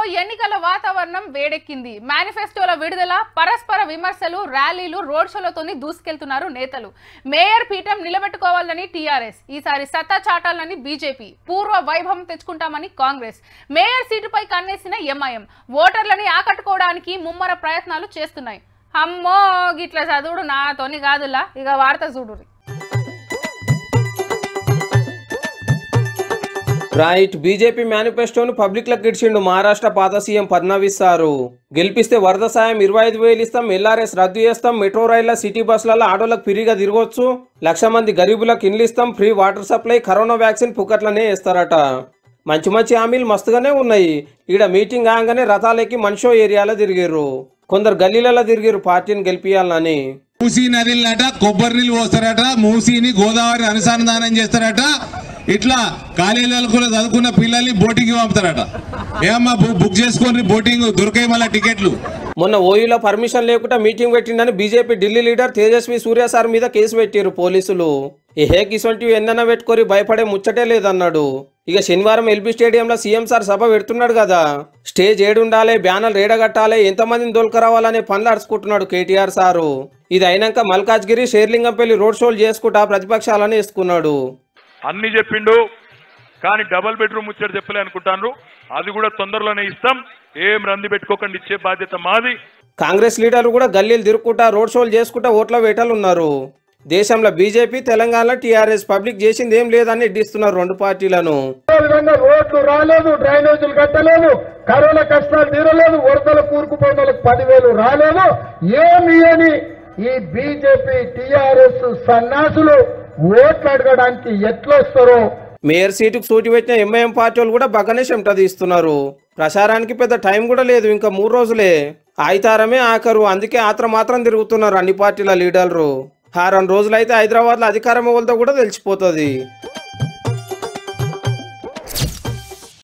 ఎన్నికల వాతావరణం వేడెక్కింది మేనిఫెస్టోల విడుదల పరస్పర విమర్శలు ర్యాలీలు రోడ్ షోలతోని దూసుకెళ్తున్నారు నేతలు మేయర్ పీఠం నిలబెట్టుకోవాలని టీఆర్ఎస్ ఈసారి సత్తా చాటాలని బీజేపీ పూర్వ వైభవం తెచ్చుకుంటామని కాంగ్రెస్ మేయర్ సీటుపై కన్నేసిన ఎంఐఎం ఓటర్లని ఆకట్టుకోవడానికి ముమ్మర ప్రయత్నాలు చేస్తున్నాయి అమ్మో గిట్ల చదువుడు నాతోని కాదులా ఇక వార్త చూడురి రైట్ బీజేపీ మేనిఫెస్టోను పబ్లిక్లకు ఇచ్చిండు మహారాష్ట్ర పాత సీఎం ఫడ్నవీస్ సారు గెలిపిస్తే వరద సాయం ఇరవై ఐదు వేలు ఇస్తాం ఎల్ఆర్ఎస్ రద్దు చేస్తాం మెట్రో రైళ్ల సిటీ బస్సులలో ఆటోలకు ఫ్రీగా తిరగొచ్చు లక్ష మంది గరీబులకు ఇండ్లు ఇస్తాం free water supply corona vaccine పుక్కట్లనే ఇస్తారట మంచి మంచి హామీలు మస్తుగానే ఉన్నాయి ఈడ మీటింగ్ కాగానే రథాలెక్కి మనిషో ఏరియాలో తిరిగారు కొందరు గల్లీలలో తిరిగారు పార్టీని గెలిపియాలని మూసీ నదిలట కొబ్బరి నీళ్ళు పోస్తారట మూసీని గోదావరి అనుసంధానం చేస్తారట ఇట్లా కాలేజీలకు కూడా చదువుకున్న పిల్లల్ని బోటింగ్ పంపుతారట ఏమమ్మా బు- బుక్ చేసుకొని బోటింగ్ దొరికాయి మళ్ళీ టికెట్లు మొన్న ఓయూలో పర్మిషన్ లేకుండా మీటింగ్ పెట్టిండని BJP Delhi leader Tejasvi Surya sir మీద కేసు పెట్టారు పోలీసులు ఏ కిసొంటివి ఎన్నన్నా పెట్టుకొని భయపడే ముచ్చటే లేదన్నాడు ఇక శనివారం ఎల్బీ స్టేడియంలో సీఎం సార్ సభ పెడుతున్నాడు కదా స్టేజ్ ఏడుండాలి బ్యానర్ రేడగట్టాలి ఎంతమందిని దొలకరావాలనే పనులు అడుచుకుంటున్నాడు కేటీఆర్ సారు ఇది అయినాక మల్కాజ్గిరి షేర్లింగంపల్లి రోడ్ షోలు చేసుకుంటా ప్రతిపక్షాలను వేసుకున్నాడు అన్ని చెప్పిండు కానీ డబల్ బెడ్రూమ్ ముచ్చట చెప్పలే అనుకుంటాను అది కూడా తొందరలోనే ఇస్తాం ఏం రంది పెట్టుకోకండి ఇచ్చే బాధ్యత మాది కాంగ్రెస్ లీడర్లు కూడా గల్లీలు తిరుక్కుంటా రోడ్ షోలు చేసుకుంటా ఓట్ల వేటలు ఉన్నారు దేశంలో బీజేపీ తెలంగాణలో టీఆర్ఎస్ పబ్లిక్ చేసింది ఏం లేదని ఇడ్డిస్తున్నారు రెండు పార్టీలను విధంగా రోడ్లు రాలేదు డ్రైనేజీలు కట్టలేదు కరోనా కష్టాలు తీరలేదు వరదల కూరుకుపోయిన వాళ్ళకి పదివేలు రాలేదు ఏమి అని ఈ బీజేపీ టీఆర్ఎస్ సన్నాసులు ఓట్లు అడగడానికి ఎట్లొస్తారో మేయర్ సీటుకు సూటి పెట్టిన ఎంఐఎం పార్టీ వాళ్ళు కూడా బగ్గనే చెమట తీస్తున్నారు ప్రచారానికి పెద్ద టైం కూడా లేదు ఇంకా మూడు రోజులే ఆయితారమే ఆఖరు అందుకే ఆత్రం మాత్రం తిరుగుతున్నారు అన్ని పార్టీల లీడర్లు ఆ రెండు రోజులైతే హైదరాబాద్లో అధికారం ఎవరితో కూడా తెలిసిపోతుంది